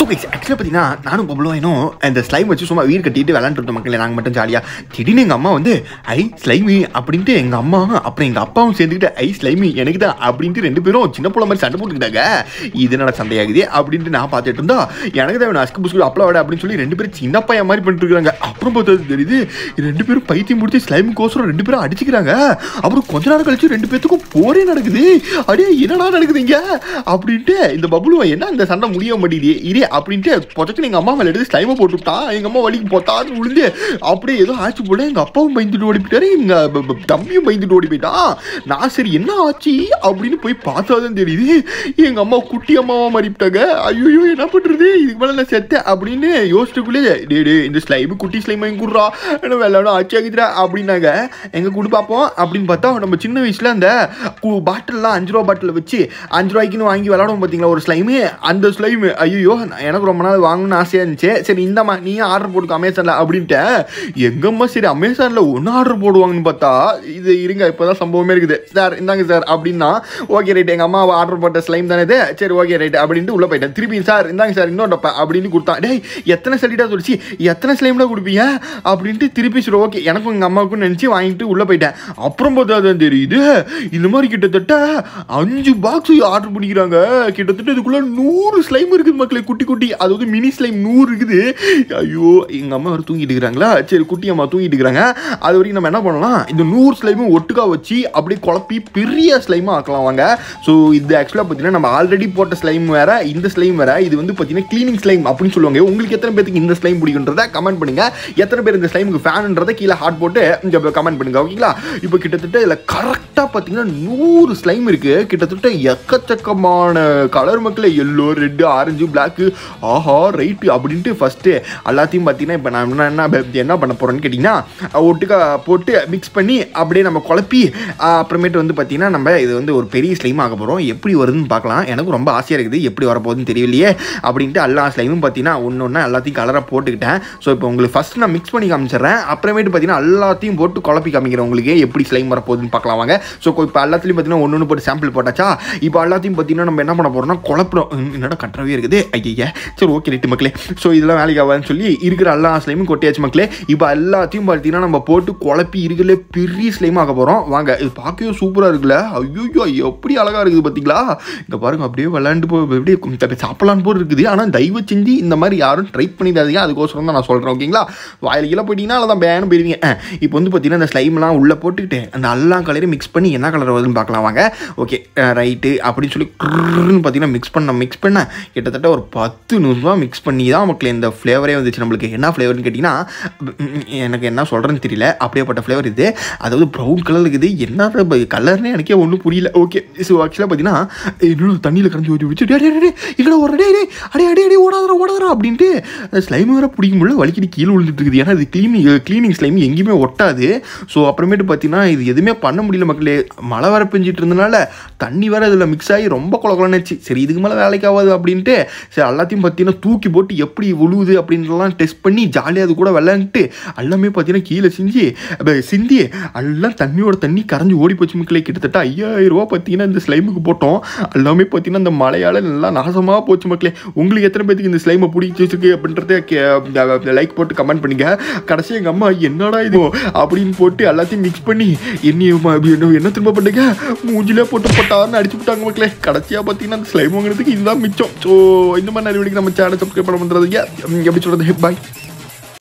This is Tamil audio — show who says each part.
Speaker 1: கைஸ் ஆக்சுவலாக பார்த்தீங்கன்னா நானும் பப்ளுவாயினும் இந்த ஸ்லைம் வச்சு சும்மா வீடு கட்டிட்டு விளாண்டுட்டு மக்களே நாங்கள் மட்டும் ஜாலியாக திடீர்னு எங்கள் அம்மா வந்து ஐ ஸ்லைமி அப்படின்ட்டு எங்கள் அம்மா அப்புறம் எங்கள் அப்பாவும் சேர்ந்துக்கிட்டு ஐ ஸ்லைமி எனக்கு தான் அப்படின்ட்டு ரெண்டு பேரும் சின்ன பிள்ளை மாதிரி சண்டை போட்டுக்கிட்டாங்க இது என்னடா சண்டையாகுது அப்படின்ட்டு நான் பார்த்துட்டு இருந்தா எனக்கு தான் அஸ்கு புஸ்கு அப்பளம் விட அப்படின்னு சொல்லி ரெண்டு பேரும் சின்ன பையன் மாதிரி பண்ணிட்டு இருக்காங்க அப்புறம் பார்த்தது தெரியுது ரெண்டு பேரும் பைத்தியம் முடிச்சு ஸ்லைம் கோசரம் ரெண்டு பேரும் அடிச்சுக்கிறாங்க அப்புறம் கொஞ்ச நேரம் கழிச்சு ரெண்டு பேத்துக்கும் போரே நடக்குது அடே என்னடா நடக்குதுங்க அப்படின்ட்டு இந்த பபுளுவை என்ன இந்த சண்டை முடிய மாட்டேங்குது இதே அப்படின்ட்டு பொச்சக்கு எங்கள் அம்மா மேலே எடுத்து ஸ்லைமை போட்டுவிட்டான் எங்கள் அம்மா வலிக்கு போத்தான்னு விழுந்து அப்படியே ஏதோ ஆச்சு போல எங்கள் அப்பாவும் பயந்துட்டு ஓடி போயிட்டாரு எங்கள் தம்பியும் பயந்துட்டு ஓடி போயிட்டான் நான் சரி என்ன ஆச்சு அப்படின்னு போய் பார்த்தாதான் தெரியுது எங்கள் அம்மா குட்டி அம்மாவா மாறிவிட்டாங்க ஐயோ என்ன பண்ணுறது இதுக்கு மேலே நான் செத்தேன் அப்படின்னு யோசிச்சுக்குள்ளே டே டே இந்த ஸ்லைமு குட்டி ஸ்லைம் வாங்கி கொடுறா என்ன வெள்ளாடும் ஆச்சு ஆகிதுடா அப்படின்னாங்க எங்கள் கொடு பார்ப்போம் அப்படின்னு பார்த்தா நம்ம சின்ன வயசில் அந்த பாட்டில்லாம் அஞ்சு ரூபா பாட்டில் வச்சு அஞ்சு ரூபாய்க்குன்னு வாங்கி விளாடுவோம் பார்த்தீங்களா ஒரு ஸ்லைமு அந்த ஸ்லைமு ஐயோ எனக்கு ரொம்ப நாள் வாங்கணும்னு ஆசையாக இருந்துச்சு சரி இந்தம்மா நீ ஆர்டர் போட்டுக்க அமேசானில் அப்படின்ட்டு எங்கம்மா சரி அமேசானில் ஒன்று ஆர்டர் போடுவாங்கன்னு பார்த்தா இது இருங்க இப்போ தான் சம்பவமே இருக்குது சார் இந்தாங்க சார் அப்படின்னா ஓகே ரைட் எங்கள் அம்மா ஆர்டர் போட்ட ஸ்லைம் தானே இது சரி ஓகே ரைட் அப்படின்ட்டு உள்ளே போயிட்டேன் திருப்பி சார் இந்தாங்க சார் இன்னொரு டப்பா அப்படின்னு கொடுத்தான் டேய் எத்தனை சலிட்டா சொல்லிச்சு எத்தனை ஸ்லைம்ல கொடுப்பீங்க அப்படின்ட்டு திருப்பி சரி ஓகே எனக்கும் எங்கள் அம்மாவுக்கும் நினச்சி வாங்கிட்டு உள்ளே போயிட்டேன் அப்புறம் பார்த்தா தான் தெரியுது இந்த மாதிரி கிட்டத்தட்ட அஞ்சு பாக்ஸ் ஆர்டர் பண்ணிக்கிறாங்க கிட்டத்தட்ட இதுக்குள்ள நூறு ஸ்லைம் இருக்குது மக்களே குட்டி குட்டி அதாவது மினி ஸ்லைம் நூறு இருக்குது ஐயோ எங்கள் அம்மா வேறு தூங்கிட்டு இருக்கிறாங்களா சரி குட்டி அம்மா தூங்கிட்டு இருக்கிறாங்க அது வரைக்கும் நம்ம என்ன பண்ணலாம் இந்த நூறு ஸ்லைமும் ஒட்டுக்கா வச்சு அப்படியே குழப்பி பெரிய ஸ்லைமாக ஆக்கலாம் வாங்க ஸோ இது ஆக்சுவலாக பார்த்தீங்கன்னா நம்ம ஆல்ரெடி போட்ட ஸ்லைம் வேற இந்த ஸ்லைம் வேற இது வந்து பார்த்தீங்கன்னா க்ளீனிங் ஸ்லைம் அப்படின்னு சொல்லுவாங்க உங்களுக்கு எத்தனை பேருக்கு இந்த ஸ்லைம் பிடிக்குன்றத கமெண்ட் பண்ணுங்க எத்தனை பேர் இந்த ஸ்லைமுக்கு ஃபேன்ன்றதை கீழே ஹார்ட் போட்டு இங்கே கமெண்ட் பண்ணுங்க ஓகேங்களா இப்போ கிட்டத்தட்ட இதில் கரெக்டாக பார்த்தீங்கன்னா நூறு ஸ்லைம் இருக்கு கிட்டத்தட்ட எக்கச்சக்கமான கலர் மக்களே எல்லோ ரெட்டு ஆரஞ்சு பிளாக்கு ஆஹா ரைட்டு அப்படின்ட்டு ஃபஸ்ட்டு எல்லாத்தையும் பார்த்தீங்கன்னா இப்போ நான் என்ன என்ன என்ன பண்ண போகிறேன்னு கேட்டிங்கன்னா ஒட்டுக்கா போட்டு மிக்ஸ் பண்ணி அப்படியே நம்ம குழப்பி ஆஹ், அப்புறமேட்டு வந்து பார்த்தீங்கன்னா நம்ம இது வந்து ஒரு பெரிய ஸ்லைம் ஆக போகிறோம் எப்படி வருதுன்னு பார்க்கலாம் எனக்கும் ரொம்ப ஆசையாக இருக்குது எப்படி வரப்போகுதுன்னு தெரியலையே அப்படின்ட்டு எல்லா ஸ்லைமும் பார்த்தீங்கன்னா ஒன்று ஒன்று எல்லாத்தையும் கலராக போட்டுக்கிட்டேன் ஸோ இப்போ உங்களுக்கு ஃபஸ்ட் நான் மிக்ஸ் பண்ணி காமிச்சிடுறேன் அப்புறமேட்டு பார்த்தீங்கன்னா எல்லாத்தையும் போட்டு குழப்பி காமிக்கிறேன் உங்களுக்கு எப்படி ஸ்லைம் வரப்போகுதுன்னு பார்க்கலாம் வாங்க ஸோ இப்போ எல்லாத்துலையும் பார்த்தீங்கன்னா ஒன்று ஒன்று போட்டு சாம்பிள் போட்டாச்சா இப்போ எல்லாத்தையும் பார்த்தீங்கன்னா நம்ம என்ன பண்ண போகிறோம்னா குழப்புறோம் ம், என்னடா கட்டுறவே இருக்குது ஐயா சரி ஓகே ரைட்டு மக்களே ஸோ இதெல்லாம் வேலைக்கு ஆகாதுன்னு சொல்லி இருக்கிற எல்லா ஸ்லைமும் கொட்டியாச்சு மக்களே இப்போ எல்லாத்தையும் பார்த்தீங்கன்னா நம்ம போட்டு குழப்பி இருக்கிற பெரிய ஸ்லைம் ஆக போகிறோம் வாங்க இது பார்க்கவே சூப்பராக இருக்குல்ல ஐயோ எப்படி அழகாக இருக்குது பார்த்தீங்களா இங்கே பாருங்க அப்படியே விளாண்டு போ அப்படியே கொஞ்சம் சாப்பிடலான்னு போல் இருக்குது ஆனால் தயவு செஞ்சு இந்த மாதிரி யாரும் ட்ரை பண்ணிடாதீங்க அதுக்கோசரம் தான் நான் சொல்கிறேன் ஓகேங்களா வாயில் கீழே போயிட்டீங்கன்னா அதான் பேனு போயிருவீங்க அஹ், இப்போ வந்து பார்த்தீங்கன்னா இந்த ஸ்லைம்லாம் உள்ளே போட்டுக்கிட்டு அந்த எல்லா கலரையும் மிக்ஸ் பண்ணி என்ன கலர் வருதுன்னு பார்க்கலாம் வாங்க ஓகே ரைட்டு அப்படின்னு சொல்லி க்ருன்னு பார்த்தீங்கன்னா மிக்ஸ் பண்ண மிக்ஸ் பண்ண கிட்டத்தட்ட ஒரு பத்து நூறுரூவா மிக்ஸ் பண்ணி தான் மக்கள் இந்த ஃப்ளேவரே வந்துச்சு நம்மளுக்கு என்ன ஃப்ளேவர்னு கேட்டிங்கன்னா ம், எனக்கு என்ன சொல்கிறேன்னு தெரியல அப்படியேப்பட்ட ஃப்ளேவர் இது அதாவது ப்ரௌன் கலர் இருக்குது என்ன கலர்னே எனக்கே ஒன்றும் புரியல ஓகே ஸோ ஆக்சுவலாக பார்த்தீங்கன்னா இன்னும் தண்ணியில் கரைஞ்சி ஊற்றி வச்சு டே டே டே எங்கடா ஒரு டே டே அடே அடே அடே ஓடாதரா ஓடாதரா அப்படின்ட்டு ஸ்லைம் வேறு பிடிக்கும் முடியல வலிக்கிட்டு கீழே விழுந்துட்டு இருக்குது ஏன்னா இது க்ளீனிங் க்ளீனிங் ஸ்லைம் எங்கேயுமே ஒட்டாது ஸோ அப்புறமேட்டு பார்த்தீங்கன்னா இது எதுவுமே பண்ண முடியல மக்களே மழை வர பெஞ்சிட்டு இருந்தனால தண்ணி வேறு இதில் மிக்ஸ் ஆகி ரொம்ப குளக்குலன்னுச்சு சரி இதுக்கு மேலே வேலைக்கு ஆகாது அப்படின்ட்டு சரி எல்லாத்தையும் பார்த்தீங்கன்னா தூக்கி போட்டு எப்படி விழுவுது அப்படின்றலாம் டெஸ்ட் பண்ணி ஜாலியாக அது கூட விளாண்டுட்டு எல்லாமே பார்த்தீங்கன்னா கீழே செஞ்சு அப்ப சிந்தி எல்லாம் தண்ணியோட தண்ணி கரைஞ்சி ஓடி போச்சு மக்களே கிட்டத்தட்ட ஐயாயிரம் ரூபா பார்த்தீங்கன்னா இந்த ஸ்லைமுக்கு போட்டோம் எல்லாமே பார்த்தீங்கன்னா இந்த மழையால் நல்லா நாசமாக போச்சு மக்களே உங்களுக்கு எத்தனை பேத்துக்கு இந்த ஸ்லைமை பிடிச்சி வச்சிருக்கு அப்படின்றத லைக் போட்டு கமெண்ட் பண்ணுங்க கடைசி எங்கள் அம்மா என்னடா இது அப்படின்னு போட்டு எல்லாத்தையும் மிக்ஸ் பண்ணி என்னையும் என்ன என்ன திரும்ப பண்ணுங்க மூஞ்சிலே போட்டு போட்டாருன்னு அடிச்சு விட்டாங்க மக்களே கடைசியாக பார்த்தீங்கன்னா அந்த ஸ்லைம் வாங்குறதுக்கு இதுதான் மிச்சம் ஸோ இந்த மாதிரி நிறைய வீடியோக்கு நம்ம சேனல் சப்ஸ்கிரைப் பண்ண பண்ணுறதுங்க எப்படி சொல்கிறது பாய்